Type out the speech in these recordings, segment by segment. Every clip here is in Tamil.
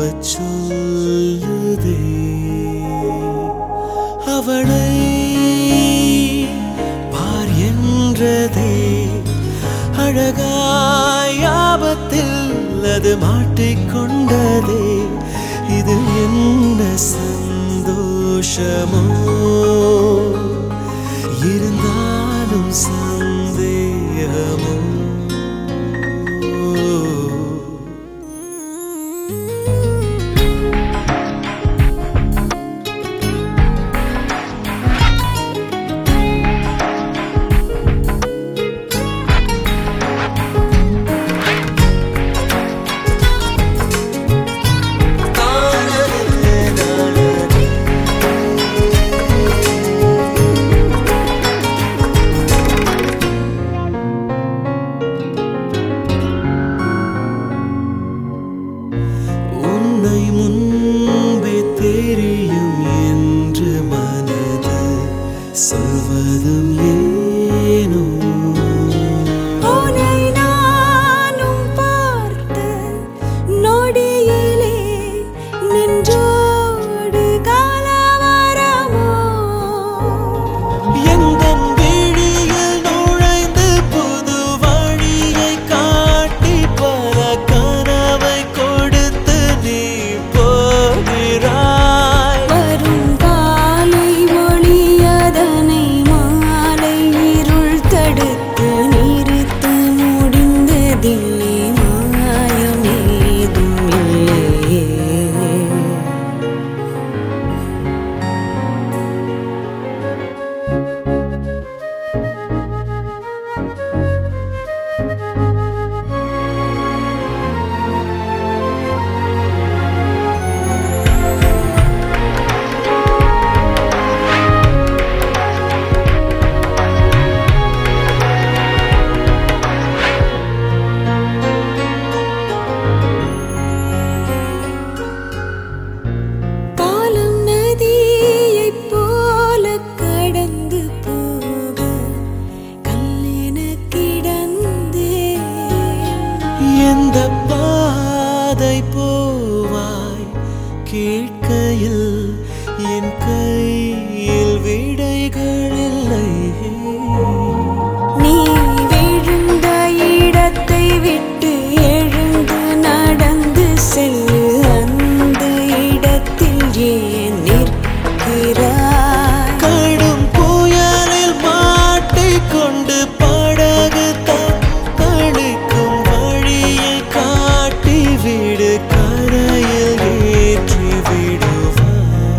நம்பச் சொல்லுதே அவளை பார் என்றதே அழகாய் ஆபத்தில் அது மாட்டிக்கொண்டதே இது என்ன சந்தோஷமோ இருந்தாலும் சந்தேகமோ உன்னை முன்பே தெரியும் என்று மனது சொல்வதும் ஏனோ உன்னை நானும் பார்த்த நொடியிலே நின்றோடு காலவரமோ எந்தன் விழியில் நுழைந்து புது வழியை காட்டி பல கனவை கொடுத்து நீ போகிறாய் வரும் காலை ஒளியதனை மாலை இருள் தடுத்து நிறுத்த முடிந்ததில்லை மாயமேதும் இல்லையே காலம் நதியைப் போல கடந்து போக கல்லென கிடந்தேன் எந்த பாதை போவாய் கேட்கையில் என் கையில் விடைகள் இல்லை நீ விழுந்த இடத்தை விட்டு எழுந்து நடந்து செல்லு அந்த இடத்தில் ஏன் நிற்கிறாய் கடும் புயலில் மாட்டிக்கொண்டு படகு தத்தளிக்கும் வழியை காட்டி விடு கரையில் ஏற்றி விடுவார்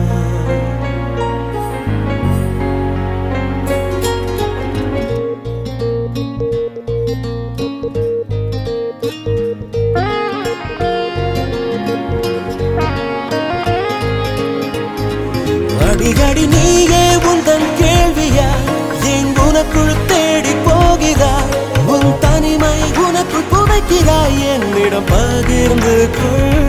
அடிக்கடி நீயே உந்தன் கேள்வியா ஏன் உனக்குள் தேடி போகிறாய் உன் தனிமை உனக்குள் புதைக்கிறாய் என்னிடம் பகிர்ந்து கொள்